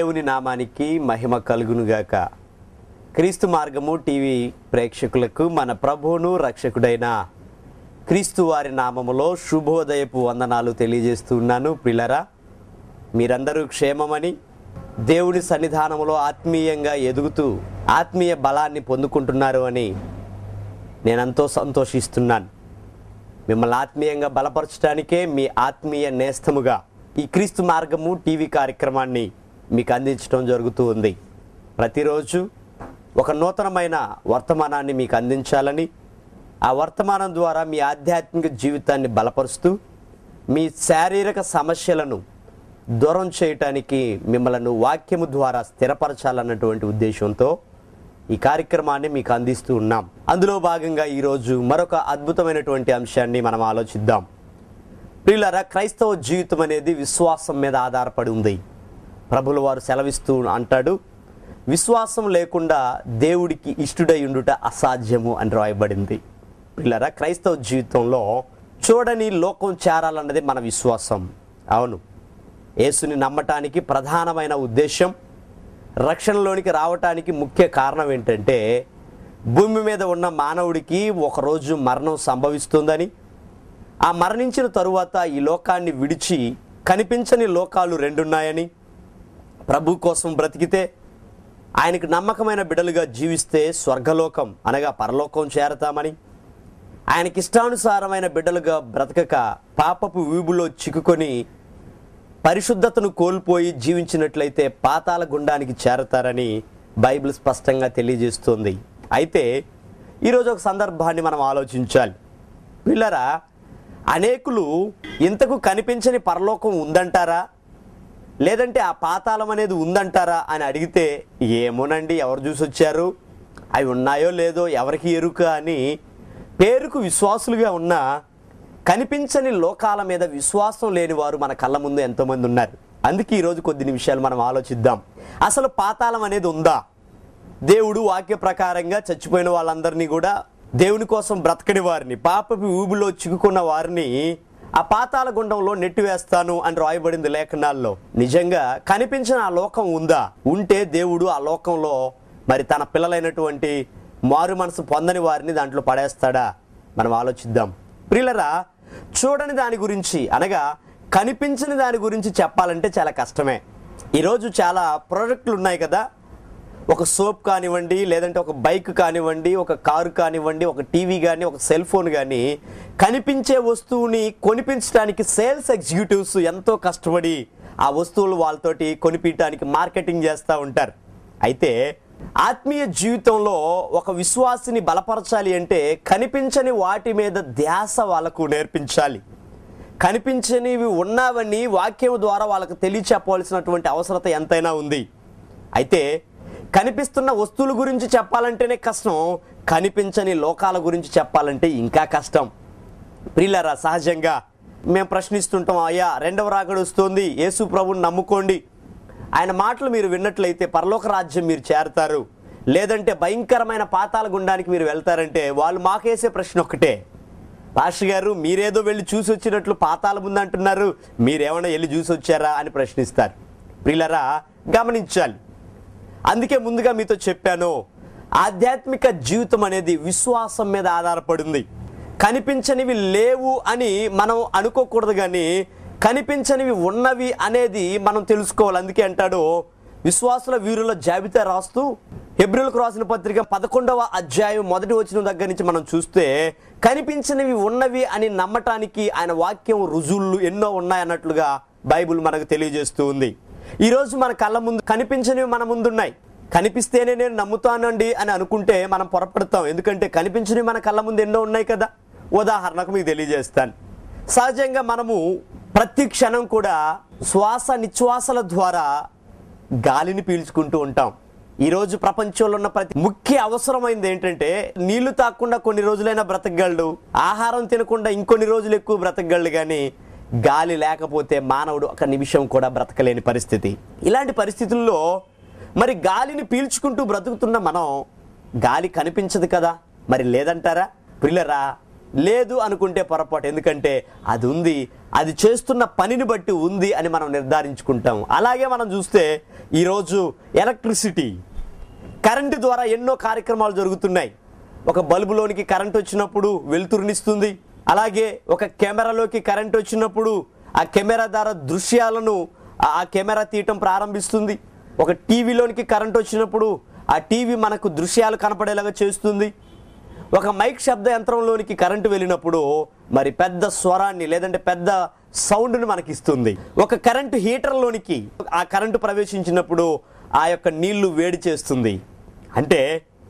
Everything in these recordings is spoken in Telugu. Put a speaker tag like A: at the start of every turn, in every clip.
A: దేవుని నామానికి మహిమ కలుగునుగాక క్రీస్తు మార్గము టీవీ ప్రేక్షకులకు మన ప్రభువును రక్షకుడైన క్రీస్తు వారి నామములో శుభోదయపు వందనాలు తెలియజేస్తున్నాను పిల్లరా మీరందరూ క్షేమమని దేవుని సన్నిధానములో ఆత్మీయంగా ఎదుగుతూ ఆత్మీయ బలాన్ని పొందుకుంటున్నారు అని నేనంతో సంతోషిస్తున్నాను మిమ్మల్ని ఆత్మీయంగా బలపరచడానికే మీ ఆత్మీయ నేస్తముగా ఈ క్రీస్తు మార్గము టీవీ కార్యక్రమాన్ని మీకు అందించడం జరుగుతూ ఉంది ప్రతిరోజు ఒక నూతనమైన వర్తమానాన్ని మీకు అందించాలని ఆ వర్తమానం ద్వారా మీ ఆధ్యాత్మిక జీవితాన్ని బలపరుస్తూ మీ శారీరక సమస్యలను దూరం చేయటానికి మిమ్మల్ని వాక్యము ద్వారా స్థిరపరచాలన్నటువంటి ఉద్దేశంతో ఈ కార్యక్రమాన్ని మీకు అందిస్తూ ఉన్నాం అందులో భాగంగా ఈరోజు మరొక అద్భుతమైనటువంటి అంశాన్ని మనం ఆలోచిద్దాం ప్రియులారా క్రైస్తవ జీవితం అనేది విశ్వాసం మీద ఆధారపడి ఉంది ప్రభుల వారు సెలవిస్తూ అంటాడు విశ్వాసం లేకుండా దేవుడికి ఇష్టుడై ఉండుట అసాధ్యము అని రాయబడింది ప్రియులారా క్రైస్తవ జీవితంలో చూడని లోకం చేరాలన్నది మన విశ్వాసం అవును యేసుని నమ్మటానికి ప్రధానమైన ఉద్దేశం రక్షణలోనికి రావటానికి ముఖ్య కారణం ఏంటంటే భూమి మీద ఉన్న మానవుడికి ఒకరోజు మరణం సంభవిస్తుందని ఆ మరణించిన తరువాత ఈ లోకాన్ని విడిచి కనిపించని లోకాలు రెండున్నాయని ప్రభు కోసం బ్రతికితే ఆయనకు నమ్మకమైన బిడలుగా జీవిస్తే స్వర్గలోకం అనగా పరలోకం చేరతామని ఆయనకి ఇష్టానుసారమైన బిడ్డలుగా బ్రతకక పాపపు వీబులో చిక్కుకొని పరిశుద్ధతను కోల్పోయి జీవించినట్లయితే పాతాల గుండానికి చేరతారని బైబిల్ స్పష్టంగా తెలియజేస్తుంది అయితే ఈరోజు ఒక సందర్భాన్ని మనం ఆలోచించాలి పిల్లరా అనేకులు ఇంతకు కనిపించని పరలోకం ఉందంటారా లేదంటే ఆ పాతాళం అనేది ఉందంటారా అని అడిగితే ఏమోనండి ఎవరు చూసి వచ్చారు అవి ఉన్నాయో లేదో ఎవరికి ఎరుక అని పేరుకు విశ్వాసులుగా ఉన్న కనిపించని లోకాల మీద విశ్వాసం లేని వారు మన కళ్ళ ముందు ఎంతోమంది ఉన్నారు అందుకే ఈరోజు కొద్ది నిమిషాలు మనం ఆలోచిద్దాం అసలు పాతాళం అనేది ఉందా దేవుడు వాక్య ప్రకారంగా చచ్చిపోయిన వాళ్ళందరినీ కూడా దేవుని కోసం బ్రతకని వారిని పాపపు ఊబిలో చిక్కుకున్న వారిని ఆ పాతాల గుండంలో నెట్టివేస్తాను అని రాయబడింది లేఖనాల్లో నిజంగా కనిపించిన ఆ లోకం ఉందా ఉంటే దేవుడు ఆ లోకంలో మరి తన పిల్లలైనటువంటి మారు మనసు పొందని వారిని దాంట్లో పడేస్తాడా మనం ఆలోచిద్దాం ప్రియులరా చూడని దాని గురించి అనగా కనిపించని దాని గురించి చెప్పాలంటే చాలా కష్టమే ఈరోజు చాలా ప్రోడక్ట్లు ఉన్నాయి కదా ఒక సోప్ కానివ్వండి లేదంటే ఒక బైక్ కానివ్వండి ఒక కారు కానివ్వండి ఒక టీవీ కానీ ఒక సెల్ ఫోన్ కానీ కనిపించే వస్తువుని కొనిపించడానికి సేల్స్ ఎగ్జిక్యూటివ్స్ ఎంతో కష్టపడి ఆ వస్తువులు వాళ్ళతోటి కొనిపించడానికి మార్కెటింగ్ చేస్తూ ఉంటారు అయితే ఆత్మీయ జీవితంలో ఒక విశ్వాసిని బలపరచాలి అంటే కనిపించని వాటి మీద ధ్యాస వాళ్ళకు నేర్పించాలి కనిపించనివి ఉన్నావని వాక్యం ద్వారా వాళ్ళకు తెలియచెప్పవలసినటువంటి అవసరత ఎంతైనా ఉంది అయితే కనిపిస్తున్న వస్తువుల గురించి చెప్పాలంటేనే కష్టం కనిపించని లోకాల గురించి చెప్పాలంటే ఇంకా కష్టం ప్రియులరా సహజంగా మేము ప్రశ్నిస్తుంటాం అయ్యా రెండవ రాకడ వస్తుంది యేసు ప్రభుని నమ్ముకోండి ఆయన మాటలు మీరు విన్నట్లయితే పరలోక రాజ్యం మీరు చేరతారు లేదంటే భయంకరమైన పాతాల గుండానికి మీరు వెళ్తారంటే వాళ్ళు మాకేసే ప్రశ్న ఒక్కటే పాస్టర్ గారు మీరేదో వెళ్ళి చూసి వచ్చినట్లు పాతాల ముందు అంటున్నారు మీరేమైనా వెళ్ళి చూసి వచ్చారా అని ప్రశ్నిస్తారు ప్రియులరా గమనించాలి అందుకే ముందుగా మీతో చెప్పాను ఆధ్యాత్మిక జీవితం అనేది విశ్వాసం మీద ఆధారపడింది కనిపించనివి లేవు అని మనం అనుకోకూడదు కానీ కనిపించనివి ఉన్నవి అనేది మనం తెలుసుకోవాలి అందుకే అంటాడు విశ్వాసుల వీరుల జాబితా రాస్తూ హెబ్రిల్కు రాసిన పత్రిక పదకొండవ అధ్యాయం మొదటి వచ్చిన దగ్గర నుంచి మనం చూస్తే కనిపించినవి ఉన్నవి అని నమ్మటానికి ఆయన వాక్యం రుజువులు ఎన్నో ఉన్నాయన్నట్లుగా బైబిల్ మనకు తెలియజేస్తూ ఉంది ఈరోజు మన కళ్ళ ముందు కనిపించినవి మన ముందున్నాయి కనిపిస్తేనే నేను నమ్ముతానండి అని అనుకుంటే మనం పొరపడతాం ఎందుకంటే కనిపించినవి మన కళ్ళ ముందు ఎన్నో ఉన్నాయి కదా ఉదాహరణకు మీకు తెలియజేస్తాను సహజంగా మనము ప్రతి క్షణం కూడా శ్వాస నిశ్వాసల ద్వారా గాలిని పీల్చుకుంటూ ఉంటాం ఈరోజు ప్రపంచంలో ఉన్న ప్రతి ముఖ్య అవసరమైంది ఏంటంటే నీళ్లు తాకుండా కొన్ని రోజులైనా బ్రతకగలడు ఆహారం తినకుండా ఇంకొన్ని రోజులు ఎక్కువ బ్రతకగలడు కానీ గాలి లేకపోతే మానవుడు ఒక నిమిషం కూడా బ్రతకలేని పరిస్థితి ఇలాంటి పరిస్థితుల్లో మరి గాలిని పీల్చుకుంటూ బ్రతుకుతున్న మనం గాలి కనిపించదు కదా మరి లేదంటారా ప్రిల్లరా లేదు అనుకుంటే పొరపాటు ఎందుకంటే అది ఉంది అది చేస్తున్న పనిని బట్టి ఉంది అని మనం నిర్ధారించుకుంటాం అలాగే మనం చూస్తే ఈరోజు ఎలక్ట్రిసిటీ కరెంటు ద్వారా ఎన్నో కార్యక్రమాలు జరుగుతున్నాయి ఒక బల్బులోనికి కరెంట్ వచ్చినప్పుడు వెలుతురునిస్తుంది అలాగే ఒక కెమెరాలోకి కరెంట్ వచ్చినప్పుడు ఆ కెమెరా ద్వారా దృశ్యాలను ఆ- ఆ కెమెరా తీయటం ప్రారంభిస్తుంది ఒక టీవీలోనికి కరెంట్ వచ్చినప్పుడు ఆ టీవీ మనకు దృశ్యాలు కనపడేలాగా చేస్తుంది ఒక మైక్ శబ్ద యంత్రంలోనికి కరెంటు వెళ్ళినప్పుడు మరి పెద్ద స్వరాన్ని లేదంటే పెద్ద సౌండ్ని మనకి ఇస్తుంది ఒక కరెంటు హీటర్లోనికి ఆ కరెంటు ప్రవేశించినప్పుడు ఆ యొక్క నీళ్లు వేడి చేస్తుంది అంటే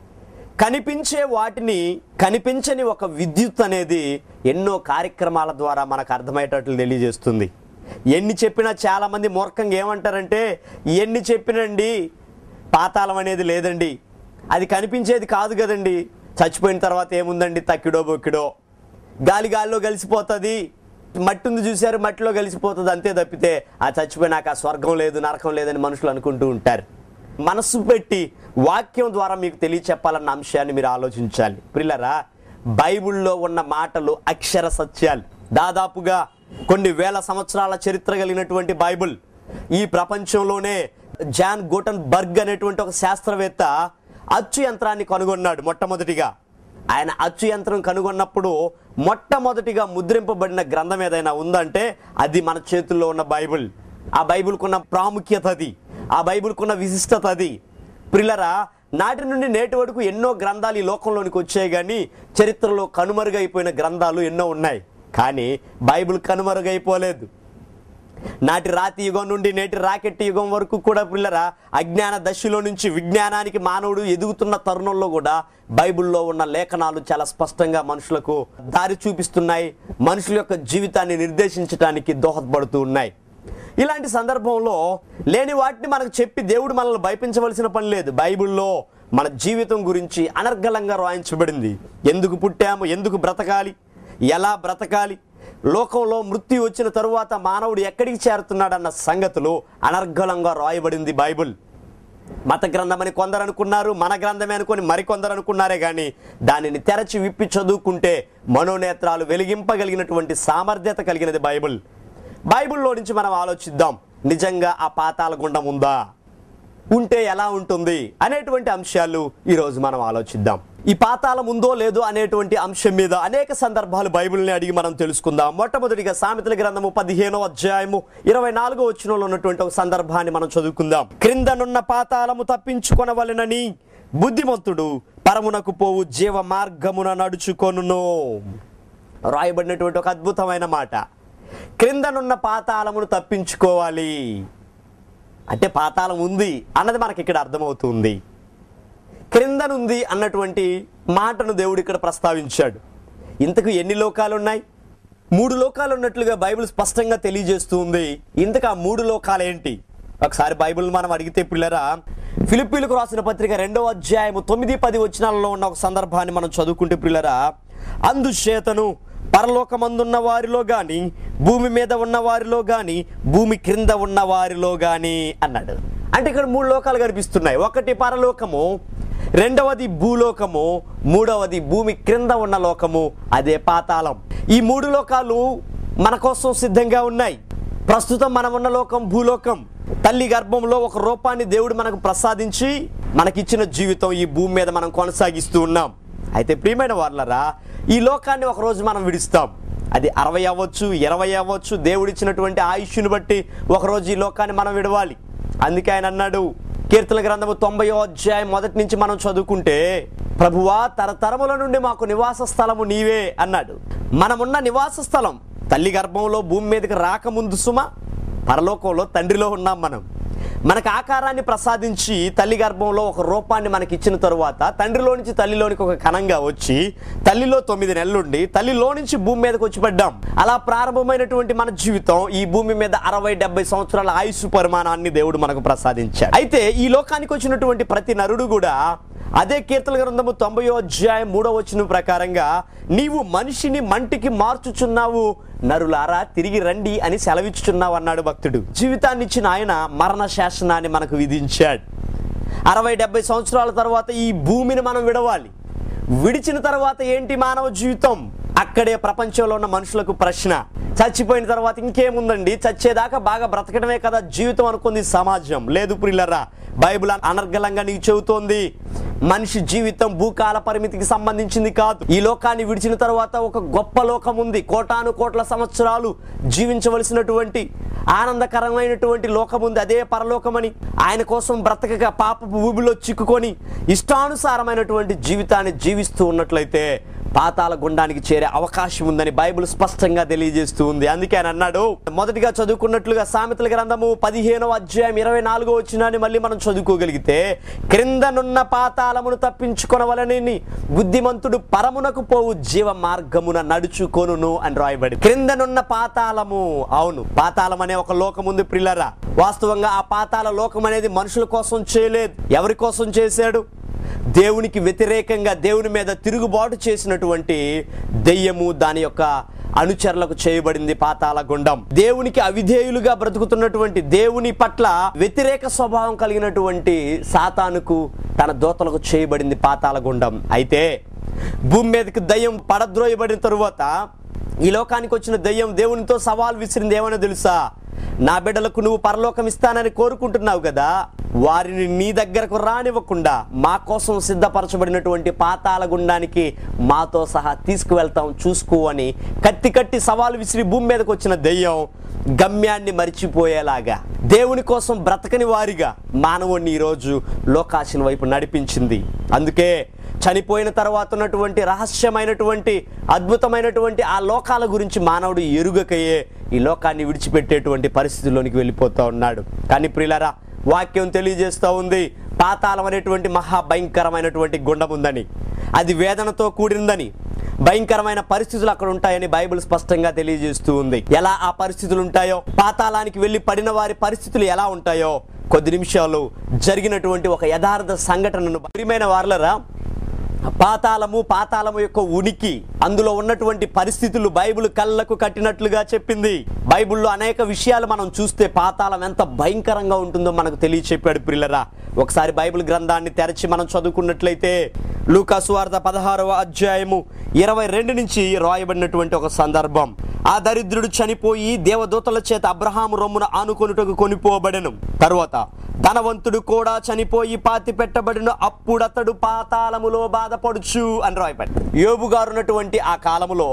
A: కనిపించే వాటిని కనిపించని ఒక విద్యుత్ అనేది ఎన్నో కార్యక్రమాల ద్వారా మనకు అర్థమయ్యేటట్లు తెలియజేస్తుంది ఎన్ని చెప్పినా చాలామంది మూర్ఖంగా ఏమంటారంటే ఎన్ని చెప్పినండి పాతాళం అనేది లేదండి అది కనిపించేది కాదు కదండి చచ్చిపోయిన తర్వాత ఏముందండి తక్కిడో బొక్కిడో గాలి గాలిలో కలిసిపోతుంది మట్టి ఉంది చూశారు మట్టిలో కలిసిపోతుంది అంతే తప్పితే ఆ చచ్చిపోయినాక ఆ స్వర్గం లేదు నరకం లేదని మనుషులు అనుకుంటూ ఉంటారు మనస్సు పెట్టి వాక్యం ద్వారా మీకు తెలియచెప్పాలన్న అంశాన్ని మీరు ఆలోచించాలి ప్రిల్లరా బైబిల్లో ఉన్న మాటలు అక్షర సత్యాలు దాదాపుగా కొన్ని వేల సంవత్సరాల చరిత్ర కలిగినటువంటి బైబిల్ ఈ ప్రపంచంలోనే జాన్ గోటన్ బర్గ్ అనేటువంటి ఒక శాస్త్రవేత్త అచ్చు యంత్రాన్ని కనుగొన్నాడు మొట్టమొదటిగా ఆయన అచ్చు యంత్రం కనుగొన్నప్పుడు మొట్టమొదటిగా ముద్రింపబడిన గ్రంథం ఏదైనా ఉందంటే అది మన చేతుల్లో ఉన్న బైబిల్ ఆ బైబిల్కున్న ప్రాముఖ్యత అది ఆ బైబిల్కున్న విశిష్టత అది ప్రిలరా నాటి నుండి నేటి వరకు ఎన్నో గ్రంథాలు ఈ లోకంలోనికి వచ్చాయి కానీ చరిత్రలో కనుమరుగైపోయిన గ్రంథాలు ఎన్నో ఉన్నాయి కానీ బైబిల్ కనుమరుగైపోలేదు నాటి రాతి యుగం నుండి నేటి రాకెట్ యుగం వరకు కూడా పిల్లరా అజ్ఞాన దశలో నుంచి విజ్ఞానానికి మానవుడు ఎదుగుతున్న తరుణంలో కూడా బైబిల్లో ఉన్న లేఖనాలు చాలా స్పష్టంగా మనుషులకు దారి చూపిస్తున్నాయి మనుషుల యొక్క జీవితాన్ని నిర్దేశించడానికి దోహదపడుతూ ఉన్నాయి ఇలాంటి సందర్భంలో లేని వాటిని మనకు చెప్పి దేవుడు మనల్ని భయపించవలసిన పని లేదు బైబిల్లో మన జీవితం గురించి అనర్గళంగా రాయించబడింది ఎందుకు పుట్టాము ఎందుకు బ్రతకాలి ఎలా బ్రతకాలి లోకంలో మృత్యు వచ్చిన తరువాత మానవుడు ఎక్కడికి చేరుతున్నాడన్న సంగతులు అనర్గళంగా రాయబడింది బైబిల్ మత గ్రంథమని కొందరు అనుకున్నారు మన గ్రంథమే అనుకొని మరికొందరు అనుకున్నారే కానీ దానిని తెరచి విప్పి చదువుకుంటే మనోనేత్రాలు వెలిగింపగలిగినటువంటి సామర్థ్యత కలిగినది బైబిల్ బైబిల్లో నుంచి మనం ఆలోచిద్దాం నిజంగా ఆ పాతాల గుండం ఉందా ఉంటే ఎలా ఉంటుంది అనేటువంటి అంశాలు ఈరోజు మనం ఆలోచిద్దాం ఈ పాతాళం ఉందో లేదో అనేటువంటి అంశం మీద అనేక సందర్భాలు బైబిల్ని అడిగి మనం తెలుసుకుందాం మొట్టమొదటిగా సామెతల గ్రంథము పదిహేనో అధ్యాయము ఇరవై నాలుగో వచ్చినలో ఉన్నటువంటి ఒక సందర్భాన్ని మనం చదువుకుందాం క్రిందనున్న పాతాళము తప్పించుకొనవలెనని బుద్ధిమంతుడు పరమునకు పోవు జీవ మార్గమున నడుచుకొనును రాయబడినటువంటి ఒక అద్భుతమైన మాట క్రిందనున్న పాతాళమును తప్పించుకోవాలి అంటే పాతాళం ఉంది అన్నది మనకి ఇక్కడ అర్థమవుతుంది క్రిందనుంది అన్నటువంటి మాటను దేవుడు ఇక్కడ ప్రస్తావించాడు ఇంతకు ఎన్ని లోకాలు ఉన్నాయి మూడు లోకాలు ఉన్నట్లుగా బైబిల్ స్పష్టంగా తెలియజేస్తూ ఉంది ఇంతకు ఆ మూడు లోకాలు ఏంటి ఒకసారి బైబిల్ మనం అడిగితే పిల్లరా ఫిలిప్పీలకు రాసిన పత్రిక రెండవ అధ్యాయము తొమ్మిది పది వచనాలలో ఉన్న ఒక సందర్భాన్ని మనం చదువుకుంటే పిల్లరా అందుచేతను పరలోకమందున్న వారిలో గాని భూమి మీద ఉన్న వారిలో గాని భూమి క్రింద ఉన్న వారిలో గాని అన్నాడు అంటే ఇక్కడ మూడు లోకాలు కనిపిస్తున్నాయి ఒకటి పరలోకము రెండవది భూలోకము మూడవది భూమి క్రింద ఉన్న లోకము అదే పాతాళం ఈ మూడు లోకాలు మన కోసం సిద్ధంగా ఉన్నాయి ప్రస్తుతం మనం ఉన్న లోకం భూలోకం తల్లి గర్భంలో ఒక రూపాన్ని దేవుడు మనకు ప్రసాదించి మనకిచ్చిన జీవితం ఈ భూమి మీద మనం కొనసాగిస్తూ ఉన్నాం అయితే ప్రియమైన వాళ్ళరా ఈ లోకాన్ని ఒక రోజు మనం విడిస్తాం అది అరవై అవ్వచ్చు ఇరవై అవ్వచ్చు దేవుడిచ్చినటువంటి ఆయుష్ని బట్టి ఒకరోజు ఈ లోకాన్ని మనం విడవాలి అందుకే ఆయన అన్నాడు కీర్తన గ్రంథము తొంభై అధ్యాయం మొదటి నుంచి మనం చదువుకుంటే ప్రభువా తరతరముల నుండి మాకు నివాస స్థలము నీవే అన్నాడు మనమున్న నివాస స్థలం తల్లి గర్భంలో భూమి మీదకి రాకముందు సుమ పరలోకంలో తండ్రిలో ఉన్నాం మనం మనకు ఆకారాన్ని ప్రసాదించి తల్లి గర్భంలో ఒక రూపాన్ని మనకి ఇచ్చిన తరువాత తండ్రిలో నుంచి తల్లిలోనికి ఒక కణంగా వచ్చి తల్లిలో తొమ్మిది నెలలుండి తల్లిలో నుంచి భూమి మీదకి వచ్చి పడ్డాం అలా ప్రారంభమైనటువంటి మన జీవితం ఈ భూమి మీద అరవై డెబ్బై సంవత్సరాల ఆయుష్ పరిమాణాన్ని దేవుడు మనకు ప్రసాదించాడు అయితే ఈ లోకానికి వచ్చినటువంటి ప్రతి నరుడు కూడా అదే కీర్తన గ్రంథము తొంభయో అధ్యాయం మూడో వచ్చిన ప్రకారంగా నీవు మనిషిని మంటికి మార్చుచున్నావు నరులారా తిరిగి రండి అని సెలవిచ్చుచున్నావు అన్నాడు భక్తుడు జీవితాన్ని ఇచ్చిన ఆయన మరణ శాసనాన్ని మనకు విధించాడు అరవై డెబ్బై సంవత్సరాల తర్వాత ఈ భూమిని మనం విడవాలి విడిచిన తర్వాత ఏంటి మానవ జీవితం అక్కడే ప్రపంచంలో ఉన్న మనుషులకు ప్రశ్న చచ్చిపోయిన తర్వాత ఇంకేముందండి చచ్చేదాకా బాగా బ్రతకడమే కదా జీవితం అనుకుంది సమాజం లేదు ప్రిల్లరా బైబిల్ అనర్గళంగా నీకు చెబుతోంది మనిషి జీవితం భూకాల పరిమితికి సంబంధించింది కాదు ఈ లోకాన్ని విడిచిన తర్వాత ఒక గొప్ప లోకం ఉంది కోటాను కోట్ల సంవత్సరాలు జీవించవలసినటువంటి ఆనందకరమైనటువంటి లోకం ఉంది అదే పరలోకమని ఆయన కోసం బ్రతకగా పాపపు ఊబిలో చిక్కుకొని ఇష్టానుసారమైనటువంటి జీవితాన్ని జీవిస్తూ ఉన్నట్లయితే పాతాల గుండానికి చేరే అవకాశం ఉందని బైబిల్ స్పష్టంగా తెలియజేస్తూ ఉంది అందుకే ఆయన అన్నాడు మొదటిగా చదువుకున్నట్లుగా సామెతల గ్రంథము పదిహేనవ అధ్యాయం ఇరవై నాలుగో వచ్చినాన్ని మళ్ళీ మనం చదువుకోగలిగితే క్రిందనున్న పాతాళమును తప్పించుకొనవలనని బుద్ధిమంతుడు పరమునకు పోవు జీవ మార్గమున నడుచుకొనును అని రాయబడి క్రిందనున్న పాతాళము అవును పాతాళం అనే ఒక లోకం ఉంది ప్రిల్లరా వాస్తవంగా ఆ పాతాళ లోకం అనేది మనుషుల కోసం చేయలేదు ఎవరి కోసం చేశాడు దేవునికి వ్యతిరేకంగా దేవుని మీద తిరుగుబాటు చేసినటువంటి దెయ్యము దాని యొక్క అనుచరులకు చేయబడింది పాతాల గుండం దేవునికి అవిధేయులుగా బ్రతుకుతున్నటువంటి దేవుని పట్ల వ్యతిరేక స్వభావం కలిగినటువంటి సాతానుకు తన దోతలకు చేయబడింది పాతాల గుండం అయితే భూమి మీదకి దయ్యం పడద్రోయబడిన తరువాత ఈ లోకానికి వచ్చిన దయ్యం దేవునితో సవాల్ విసిరింది ఏమని తెలుసా నా బిడ్డలకు నువ్వు పరలోకం ఇస్తానని కోరుకుంటున్నావు కదా వారిని నీ దగ్గరకు రానివ్వకుండా మా కోసం సిద్ధపరచబడినటువంటి పాతాల గుండానికి మాతో సహా తీసుకువెళ్తాం చూసుకో అని కత్తి కట్టి సవాలు విసిరి భూమి మీదకి వచ్చిన దెయ్యం గమ్యాన్ని మరిచిపోయేలాగా దేవుని కోసం బ్రతకని వారిగా మానవుణ్ణి ఈరోజు లోకాశిని వైపు నడిపించింది అందుకే చనిపోయిన తర్వాత ఉన్నటువంటి రహస్యమైనటువంటి అద్భుతమైనటువంటి ఆ లోకాల గురించి మానవుడు ఎరుగకయే ఈ లోకాన్ని విడిచిపెట్టేటువంటి పరిస్థితుల్లోనికి వెళ్ళిపోతూ ఉన్నాడు కానీ ప్రియులరా వాక్యం తెలియజేస్తూ ఉంది పాతాళం అనేటువంటి మహా భయంకరమైనటువంటి గుండం ఉందని అది వేదనతో కూడిందని భయంకరమైన పరిస్థితులు అక్కడ ఉంటాయని బైబిల్ స్పష్టంగా తెలియజేస్తూ ఉంది ఎలా ఆ పరిస్థితులు ఉంటాయో పాతాళానికి వెళ్ళి పడిన వారి పరిస్థితులు ఎలా ఉంటాయో కొద్ది నిమిషాలు జరిగినటువంటి ఒక యథార్థ సంఘటనను ప్రియమైన వార్లరా పాతాళము పాతాళము యొక్క ఉనికి అందులో ఉన్నటువంటి పరిస్థితులు బైబిల్ కళ్ళకు కట్టినట్లుగా చెప్పింది బైబిల్లో అనేక విషయాలు మనం చూస్తే పాతాళం ఎంత భయంకరంగా ఉంటుందో మనకు తెలియచెప్పాడు పిల్లరా ఒకసారి బైబిల్ గ్రంథాన్ని తెరచి మనం చదువుకున్నట్లయితే లూకాసు వార్త పదహారవ అధ్యాయము ఇరవై రెండు నుంచి రాయబడినటువంటి ఒక సందర్భం ఆ దరిద్రుడు చనిపోయి దేవదూతల చేత అబ్రహాము రొమ్మున ఆనుకొనుటకు కొనిపోబడెను తరువాత ధనవంతుడు కూడా చనిపోయి పాతి పెట్టబడిన అప్పుడతడు పాతాళములో బాధపడుచు అని రాయబడి యోబు గారు ఉన్నటువంటి ఆ కాలములో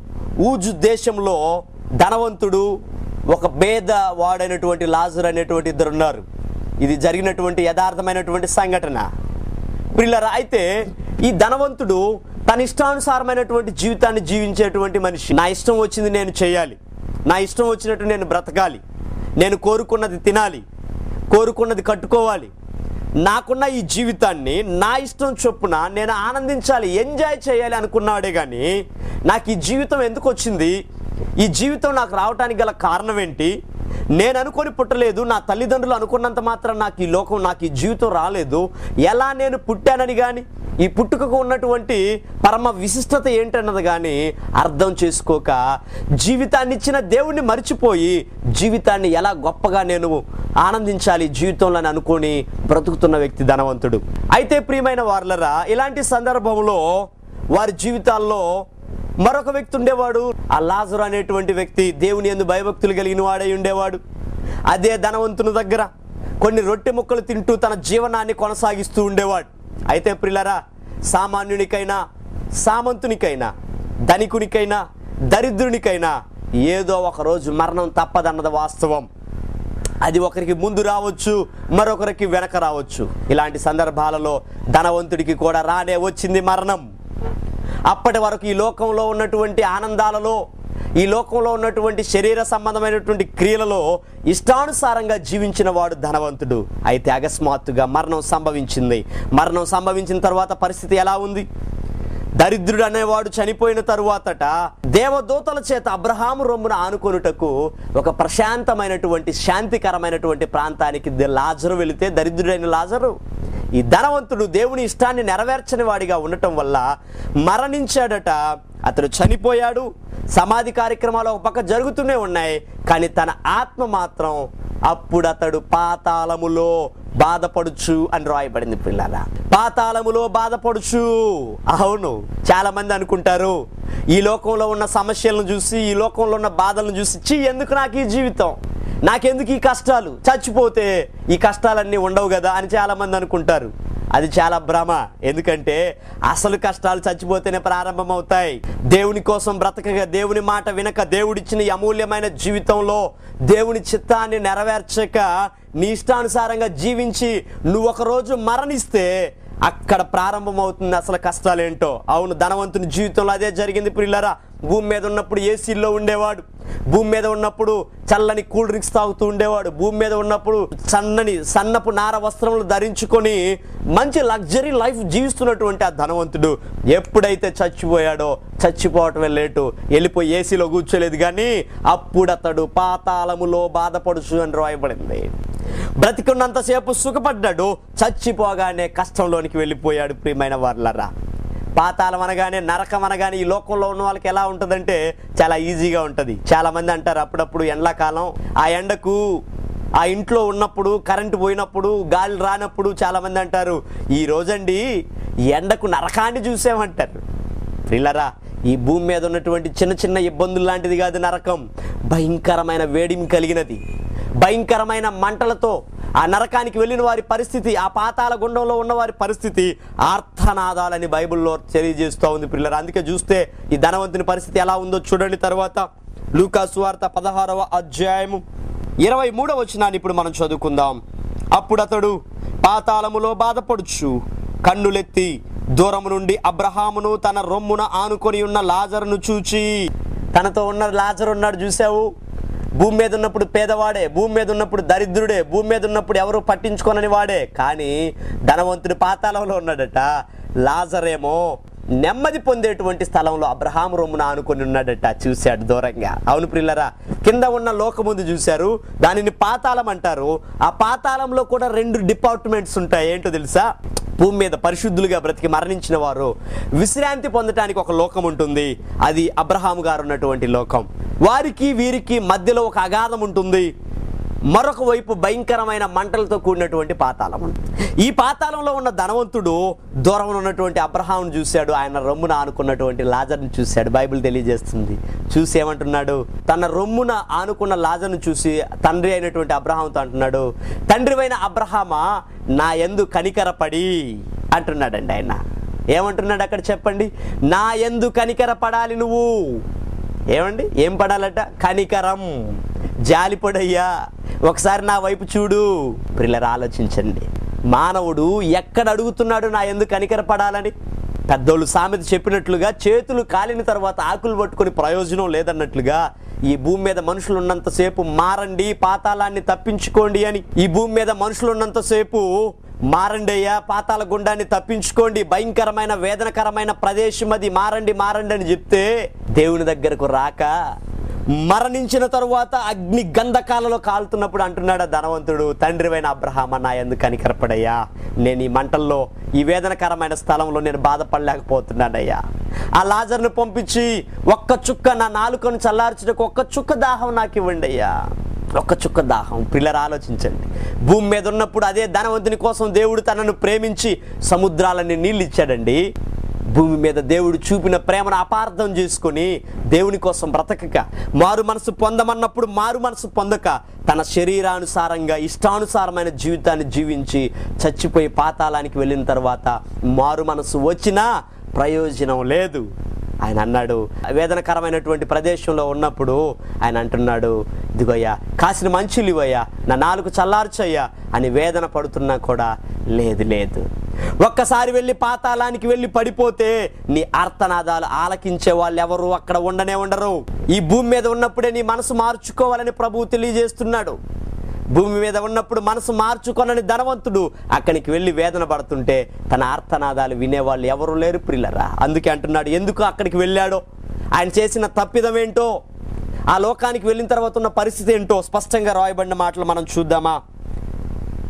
A: ఊజు దేశంలో ధనవంతుడు ఒక పేద వాడైనటువంటి లాజర్ అనేటువంటి ఇద్దరు ఉన్నారు ఇది జరిగినటువంటి యథార్థమైనటువంటి సంఘటన ప్రిల్లరా అయితే ఈ ధనవంతుడు తన ఇష్టానుసారమైనటువంటి జీవితాన్ని జీవించేటువంటి మనిషి నా ఇష్టం వచ్చింది నేను చేయాలి నా ఇష్టం వచ్చినట్టు నేను బ్రతకాలి నేను కోరుకున్నది తినాలి కోరుకున్నది కట్టుకోవాలి నాకున్న ఈ జీవితాన్ని నా ఇష్టం చొప్పున నేను ఆనందించాలి ఎంజాయ్ చేయాలి అనుకున్నాడే కానీ నాకు ఈ జీవితం ఎందుకు వచ్చింది ఈ జీవితం నాకు రావటానికి గల కారణం ఏంటి నేను అనుకొని పుట్టలేదు నా తల్లిదండ్రులు అనుకున్నంత మాత్రం నాకు ఈ లోకం నాకు ఈ జీవితం రాలేదు ఎలా నేను పుట్టానని కానీ ఈ పుట్టుకకు ఉన్నటువంటి పరమ విశిష్టత ఏంటన్నది కానీ అర్థం చేసుకోక జీవితాన్ని ఇచ్చిన దేవుణ్ణి మర్చిపోయి జీవితాన్ని ఎలా గొప్పగా నేను ఆనందించాలి జీవితంలో అని అనుకొని బ్రతుకుతున్న వ్యక్తి ధనవంతుడు అయితే ప్రియమైన వార్లరా ఇలాంటి సందర్భంలో వారి జీవితాల్లో మరొక వ్యక్తి ఉండేవాడు ఆ లాజరు అనేటువంటి వ్యక్తి దేవుని ఎందు భయభక్తులు కలిగిన వాడై ఉండేవాడు అదే ధనవంతుని దగ్గర కొన్ని రొట్టె ముక్కలు తింటూ తన జీవనాన్ని కొనసాగిస్తూ ఉండేవాడు అయితే ప్రిలరా సామాన్యునికైనా సామంతునికైనా ధనికునికైనా దరిద్రునికైనా ఏదో ఒక రోజు మరణం తప్పదన్నది వాస్తవం అది ఒకరికి ముందు రావచ్చు మరొకరికి వెనక రావచ్చు ఇలాంటి సందర్భాలలో ధనవంతుడికి కూడా రానే వచ్చింది మరణం అప్పటి వరకు ఈ లోకంలో ఉన్నటువంటి ఆనందాలలో ఈ లోకంలో ఉన్నటువంటి శరీర సంబంధమైనటువంటి క్రియలలో ఇష్టానుసారంగా జీవించిన వాడు ధనవంతుడు అయితే అకస్మాత్తుగా మరణం సంభవించింది మరణం సంభవించిన తర్వాత పరిస్థితి ఎలా ఉంది దరిద్రుడు అనేవాడు చనిపోయిన తరువాతట దేవదూతల చేత అబ్రహాము రొమ్మున ఆనుకొనుటకు ఒక ప్రశాంతమైనటువంటి శాంతికరమైనటువంటి ప్రాంతానికి ద- లాజరు వెళితే దరిద్రుడైన లాజరు ఈ ధనవంతుడు దేవుని ఇష్టాన్ని నెరవేర్చని వాడిగా ఉండటం వల్ల మరణించాడట అతడు చనిపోయాడు సమాధి కార్యక్రమాలు ఒక పక్క జరుగుతూనే ఉన్నాయి కానీ తన ఆత్మ మాత్రం అప్పుడు అతడు పాతాళములో బాధపడుచు అని రాయబడింది పిల్లరా పాతాళములో బాధపడుచు అవును చాలా మంది అనుకుంటారు ఈ లోకంలో ఉన్న సమస్యలను చూసి ఈ లోకంలో ఉన్న బాధలను చూసి చీ ఎందుకు నాకు ఈ జీవితం నాకెందుకు ఈ కష్టాలు చచ్చిపోతే ఈ కష్టాలన్నీ ఉండవు కదా అని చాలా మంది అనుకుంటారు అది చాలా భ్రమ ఎందుకంటే అసలు కష్టాలు చచ్చిపోతేనే ప్రారంభమవుతాయి దేవుని కోసం బ్రతకగా దేవుని మాట వినక దేవుడిచ్చిన ఈ అమూల్యమైన జీవితంలో దేవుని చిత్తాన్ని నెరవేర్చక నీ ఇష్టానుసారంగా జీవించి నువ్వు ఒక రోజు మరణిస్తే అక్కడ ప్రారంభమవుతుంది అసలు కష్టాలేంటో అవును ధనవంతుని జీవితంలో అదే జరిగింది పిల్లరా భూమి మీద ఉన్నప్పుడు ఏసీల్లో ఉండేవాడు భూమి మీద ఉన్నప్పుడు చల్లని కూల్ డ్రింక్స్ తాగుతూ ఉండేవాడు భూమి మీద ఉన్నప్పుడు సన్నని సన్నపు నార వస్త్రములు ధరించుకొని మంచి లగ్జరీ లైఫ్ జీవిస్తున్నటువంటి ఆ ధనవంతుడు ఎప్పుడైతే చచ్చిపోయాడో చచ్చిపోవటమే లేటు వెళ్ళిపోయి ఏసీలో కూర్చోలేదు కానీ అప్పుడు అతడు పాతాళములో బాధపడుచు అని రాయబడింది బ్రతికున్నంతసేపు సుఖపడ్డాడు చచ్చిపోగానే కష్టంలోనికి వెళ్ళిపోయాడు ప్రియమైన వర్లరా పాతాళం అనగానే నరకం అనగానే ఈ లోకంలో ఉన్న వాళ్ళకి ఎలా ఉంటుందంటే చాలా ఈజీగా ఉంటుంది చాలా మంది అంటారు అప్పుడప్పుడు ఎండాకాలం ఆ ఎండకు ఆ ఇంట్లో ఉన్నప్పుడు కరెంటు పోయినప్పుడు గాలి రానప్పుడు చాలా మంది అంటారు ఈ రోజండి ఈ ఎండకు నరకాన్ని చూసామంటారు ప్రిల్లరా ఈ భూమి మీద ఉన్నటువంటి చిన్న చిన్న ఇబ్బందులు లాంటిది కాదు నరకం భయంకరమైన వేడిమి కలిగినది భయంకరమైన మంటలతో ఆ నరకానికి వెళ్ళిన వారి పరిస్థితి ఆ పాతాల గుండంలో ఉన్న వారి పరిస్థితి ఆర్థనాదాలని బైబిల్లో తెలియజేస్తూ ఉంది పిల్లలు అందుకే చూస్తే ఈ ధనవంతుని పరిస్థితి ఎలా ఉందో చూడండి తర్వాత లూకాసు వార్త పదహారవ అధ్యాయము ఇరవై మూడవ వచనాన్ని ఇప్పుడు మనం చదువుకుందాం అప్పుడు అతడు పాతాళములో బాధపడుచు కన్నులెత్తి దూరము నుండి అబ్రహామును తన రొమ్మున ఆనుకొని ఉన్న లాజరును చూచి తనతో ఉన్న లాజరు ఉన్నాడు చూసావు భూమి మీద ఉన్నప్పుడు పేదవాడే భూమి మీద ఉన్నప్పుడు దరిద్రుడే భూమి మీద ఉన్నప్పుడు ఎవరు పట్టించుకోనని వాడే కానీ ధనవంతుడి పాతాళంలో ఉన్నాడట లాజరేమో నెమ్మది పొందేటువంటి స్థలంలో అబ్రహాం రొమ్మున ఆనుకొని ఉన్నాడట చూశాడు దూరంగా అవును ప్రిల్లరా కింద ఉన్న లోకముందు చూశారు దానిని పాతాళం అంటారు ఆ పాతాళంలో కూడా రెండు డిపార్ట్మెంట్స్ ఉంటాయి ఏంటో తెలుసా భూమి మీద పరిశుద్ధులుగా బ్రతికి మరణించిన వారు విశ్రాంతి పొందటానికి ఒక లోకం ఉంటుంది అది అబ్రహాం గారు ఉన్నటువంటి లోకం వారికి వీరికి మధ్యలో ఒక అగాధం ఉంటుంది మరొక వైపు భయంకరమైన మంటలతో కూడినటువంటి పాతాళం ఈ పాతాళంలో ఉన్న ధనవంతుడు దూరం ఉన్నటువంటి అబ్రహాంను చూశాడు ఆయన రొమ్మున ఆనుకున్నటువంటి లాజర్ని చూశాడు బైబిల్ తెలియజేస్తుంది చూసి ఏమంటున్నాడు తన రొమ్మున ఆనుకున్న లాజర్ను చూసి తండ్రి అయినటువంటి అబ్రహాంతో అంటున్నాడు తండ్రివైన అబ్రహామా నా ఎందు కనికరపడి అంటున్నాడండి ఆయన ఏమంటున్నాడు అక్కడ చెప్పండి నా ఎందు కనికర పడాలి నువ్వు ఏమండి ఏం పడాలట కనికరం జాలిపడయ్యా ఒకసారి నా వైపు చూడు పిల్లలు ఆలోచించండి మానవుడు ఎక్కడ అడుగుతున్నాడు నా ఎందుకు కనికరపడాలని పెద్దోళ్ళు సామెత చెప్పినట్లుగా చేతులు కాలిన తర్వాత ఆకులు పట్టుకొని ప్రయోజనం లేదన్నట్లుగా ఈ భూమి మీద మనుషులు ఉన్నంతసేపు మారండి పాతాళాన్ని తప్పించుకోండి అని ఈ భూమి మీద మనుషులు ఉన్నంతసేపు మారండి అయ్యా పాతాల గుండాన్ని తప్పించుకోండి భయంకరమైన వేదనకరమైన ప్రదేశం అది మారండి మారండి అని చెప్తే దేవుని దగ్గరకు రాక మరణించిన తరువాత అగ్ని గంధకాలలో కాలుతున్నప్పుడు అంటున్నాడు ఆ ధనవంతుడు తండ్రివైన అబ్రహామ నా ఎందుకు కనికరపడయ్యా నేను ఈ మంటల్లో ఈ వేదనకరమైన స్థలంలో నేను బాధపడలేకపోతున్నానయ్యా ఆ లాజర్ను పంపించి ఒక్క చుక్క నా నాలుకను చల్లార్చుటకు ఒక్క చుక్క దాహం నాకు ఇవ్వండి అయ్యా ఒక్క చుక్క దాహం పిల్లలు ఆలోచించండి భూమి మీద ఉన్నప్పుడు అదే ధనవంతుని కోసం దేవుడు తనను ప్రేమించి సముద్రాలని నీళ్ళు ఇచ్చాడండి భూమి మీద దేవుడు చూపిన ప్రేమను అపార్థం చేసుకొని దేవుని కోసం బ్రతకక మారు మనసు పొందమన్నప్పుడు మారు మనసు పొందక తన శరీరానుసారంగా ఇష్టానుసారమైన జీవితాన్ని జీవించి చచ్చిపోయి పాతాళానికి వెళ్ళిన తర్వాత మారు మనసు వచ్చినా ప్రయోజనం లేదు ఆయన అన్నాడు వేదనకరమైనటువంటి ప్రదేశంలో ఉన్నప్పుడు ఆయన అంటున్నాడు ఇదిగోయ్యా కాసిన మంచులు ఇవయ్యా నా నాలుగు చల్లార్చయ్యా అని వేదన పడుతున్నా కూడా లేదు లేదు ఒక్కసారి వెళ్ళి పాతాళానికి వెళ్ళి పడిపోతే నీ ఆర్తనాదాలు ఆలకించే వాళ్ళు ఎవరు అక్కడ ఉండనే ఉండరు ఈ భూమి మీద ఉన్నప్పుడే నీ మనసు మార్చుకోవాలని ప్రభువు తెలియజేస్తున్నాడు భూమి మీద ఉన్నప్పుడు మనసు మార్చుకొనని ధనవంతుడు అక్కడికి వెళ్ళి వేదన పడుతుంటే తన ఆర్తనాదాలు వినేవాళ్ళు ఎవరు లేరు ప్రిల్లరా అందుకే అంటున్నాడు ఎందుకు అక్కడికి వెళ్ళాడో ఆయన చేసిన తప్పిదం ఏంటో ఆ లోకానికి వెళ్ళిన తర్వాత ఉన్న పరిస్థితి ఏంటో స్పష్టంగా రాయబడిన మాటలు మనం చూద్దామా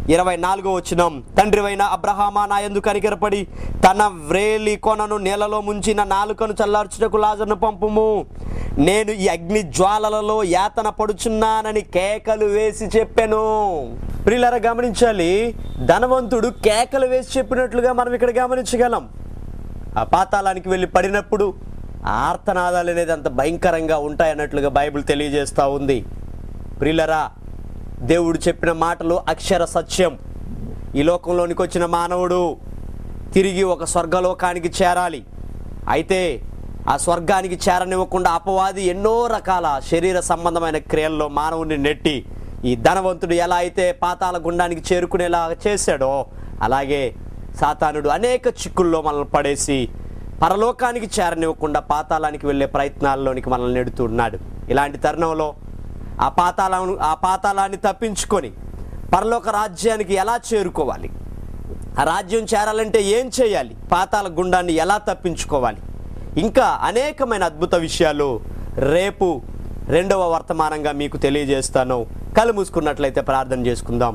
A: ఇరవై నాలుగో వచ్చినం తండ్రివైన అబ్రహామా నా ఎందు కనికరపడి తన వ్రేలి కొనను నేలలో ముంచిన నాలుకను చల్లార్చుటకు లాజర్ను పంపుము నేను ఈ అగ్ని జ్వాలలలో యాతన పడుచున్నానని కేకలు వేసి చెప్పాను ప్రియులరా గమనించాలి ధనవంతుడు కేకలు వేసి చెప్పినట్లుగా మనం ఇక్కడ గమనించగలం ఆ పాతాళానికి వెళ్ళి పడినప్పుడు ఆ ఆర్తనాదాలు అనేది అంత భయంకరంగా ఉంటాయన్నట్లుగా బైబిల్ తెలియజేస్తూ ఉంది ప్రియులరా దేవుడు చెప్పిన మాటలు అక్షర సత్యం ఈ లోకంలోనికి వచ్చిన మానవుడు తిరిగి ఒక స్వర్గలోకానికి చేరాలి అయితే ఆ స్వర్గానికి చేరనివ్వకుండా అపవాది ఎన్నో రకాల శరీర సంబంధమైన క్రియల్లో మానవుని నెట్టి ఈ ధనవంతుడు ఎలా అయితే పాతాల గుండానికి చేరుకునేలా చేశాడో అలాగే సాతానుడు అనేక చిక్కుల్లో మనల్ని పడేసి పరలోకానికి చేరనివ్వకుండా పాతాళానికి వెళ్ళే ప్రయత్నాల్లోనికి మనల్ని నెడుతున్నాడు ఇలాంటి తరుణంలో ఆ పాతాళం ఆ పాతాళాన్ని తప్పించుకొని పరలోక రాజ్యానికి ఎలా చేరుకోవాలి ఆ రాజ్యం చేరాలంటే ఏం చేయాలి పాతాల గుండాన్ని ఎలా తప్పించుకోవాలి ఇంకా అనేకమైన అద్భుత విషయాలు రేపు రెండవ వర్తమానంగా మీకు తెలియజేస్తాను కళ్ళు మూసుకున్నట్లయితే ప్రార్థన చేసుకుందాం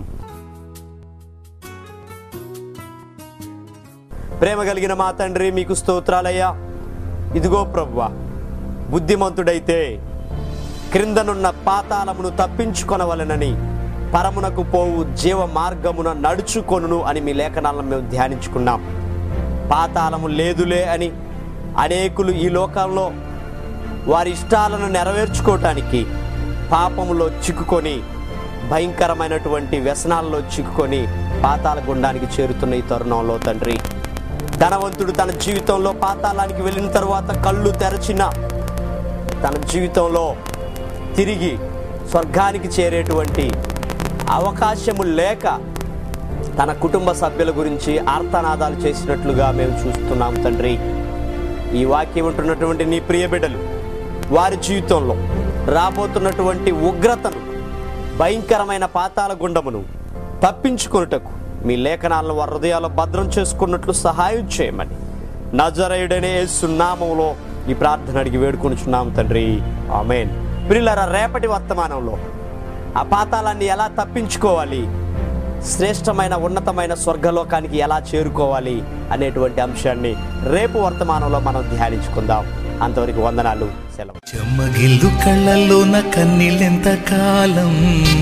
A: ప్రేమ కలిగిన మా తండ్రి మీకు స్తోత్రాలయ్యా ఇదిగో ప్రభువా బుద్ధిమంతుడైతే క్రిందనున్న పాతాళమును తప్పించుకొనవలెనని పరమునకు పోవు జీవ మార్గమున నడుచుకొనును అని మీ లేఖనాలను మేము ధ్యానించుకున్నాం పాతాళము లేదులే అని అనేకులు ఈ లోకంలో వారి ఇష్టాలను నెరవేర్చుకోవటానికి పాపములో చిక్కుకొని భయంకరమైనటువంటి వ్యసనాల్లో చిక్కుకొని పాతాళ గుండానికి చేరుతున్న ఈ తరుణంలో తండ్రి ధనవంతుడు తన జీవితంలో పాతాళానికి వెళ్ళిన తర్వాత కళ్ళు తెరచిన తన జీవితంలో తిరిగి స్వర్గానికి చేరేటువంటి అవకాశము లేక తన కుటుంబ సభ్యుల గురించి ఆర్తనాదాలు చేసినట్లుగా మేము చూస్తున్నాం తండ్రి ఈ వాక్యం ఉంటున్నటువంటి నీ ప్రియ బిడ్డలు వారి జీవితంలో రాబోతున్నటువంటి ఉగ్రతను భయంకరమైన పాతాల గుండమును తప్పించుకొనుటకు మీ లేఖనాలను వారి హృదయాల్లో భద్రం చేసుకున్నట్లు సహాయం చేయమని నజరేయుడనే సున్నామంలో ఈ ప్రార్థన అడిగి వేడుకొనుచున్నాం తండ్రి ఆమెన్ పిల్లల రేపటి వర్తమానంలో ఆ పాతాళాన్ని ఎలా తప్పించుకోవాలి శ్రేష్టమైన ఉన్నతమైన స్వర్గలోకానికి ఎలా చేరుకోవాలి అనేటువంటి అంశాన్ని రేపు వర్తమానంలో మనం ధ్యానించుకుందాం అంతవరకు వందనాలు సెలవు
B: చెమ్మగిల్లు కళ్ళల్లోన కన్నీళ్ళెంత కాలం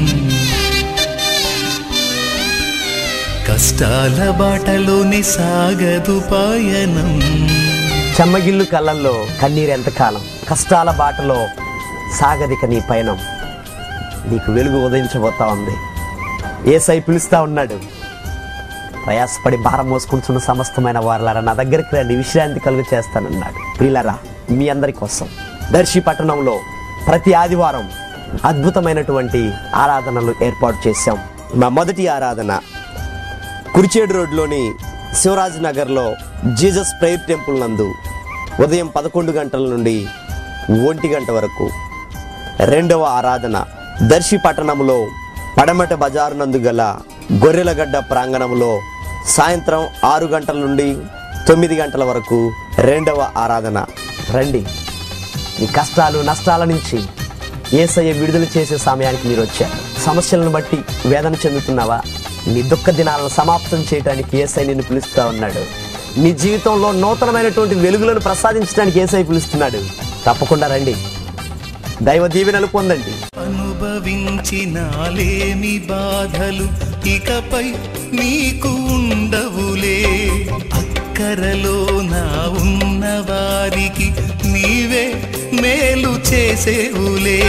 B: కష్టాల బాటలోని సాగదు పయనం
A: చెమ్మగిల్లు కళ్ళల్లో కన్నీరు ఎంతకాలం కష్టాల బాటలో సాగదిక నీ పయనం నీకు వెలుగు ఉదయించబోతా ఉంది ఏసై పిలుస్తా ఉన్నాడు ప్రయాసపడి భారం మోసుకుంటున్న సమస్తమైన వారులారా నా దగ్గరికి రండి విశ్రాంతి కలుగు చేస్తానన్నాడు ప్రియులరా మీ అందరి కోసం దర్శి పట్టణంలో ప్రతి ఆదివారం అద్భుతమైనటువంటి ఆరాధనలు ఏర్పాటు చేశాం మా మొదటి ఆరాధన కురిచేడు రోడ్లోని శివరాజ్ నగర్లో జీసస్ ప్రేయర్ టెంపుల్ నందు ఉదయం పదకొండు గంటల నుండి ఒంటి గంట వరకు రెండవ ఆరాధన దర్శి పట్టణంలో పడమట బజారు నందు గల గొర్రెలగడ్డ ప్రాంగణంలో సాయంత్రం ఆరు గంటల నుండి తొమ్మిది గంటల వరకు రెండవ ఆరాధన రండి మీ కష్టాలు నష్టాల నుంచి ఏసయ్య విడుదల చేసే సమయానికి మీరు వచ్చారు సమస్యలను బట్టి వేదన చెందుతున్నావా నీ దుఃఖ దినాలను సమాప్తం చేయడానికి ఏసై నిన్ను పిలుస్తా ఉన్నాడు నీ జీవితంలో నూతనమైనటువంటి వెలుగులను ప్రసాదించడానికి ఏసై పిలుస్తున్నాడు తప్పకుండా రండి దైవ దీవెనలు పొందండి
B: అనుభవించినాలేమి బాధలు ఇకపై నీకు ఉండవులే అక్కరలో నా ఉన్న వారికి నీవే మేలు చేసేవులే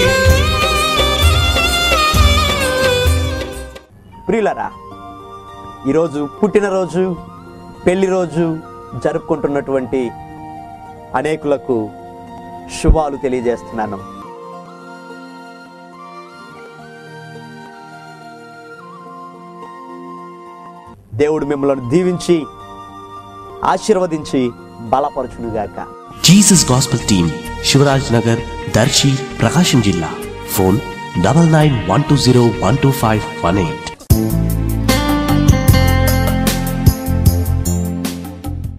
A: ప్రియులరా ఈరోజు పుట్టినరోజు పెళ్లి రోజు జరుపుకుంటున్నటువంటి అనేకులకు శుభాలు తెలియజేస్తున్నాను దేవుడు మిమ్మల్ని దీవించి ఆశీర్వదించి బలపరచునుగాక
C: Jesus gospel team Shivaraj Nagar Darsi Prakasam జిల్లా phone double nine one two zero one two five one eight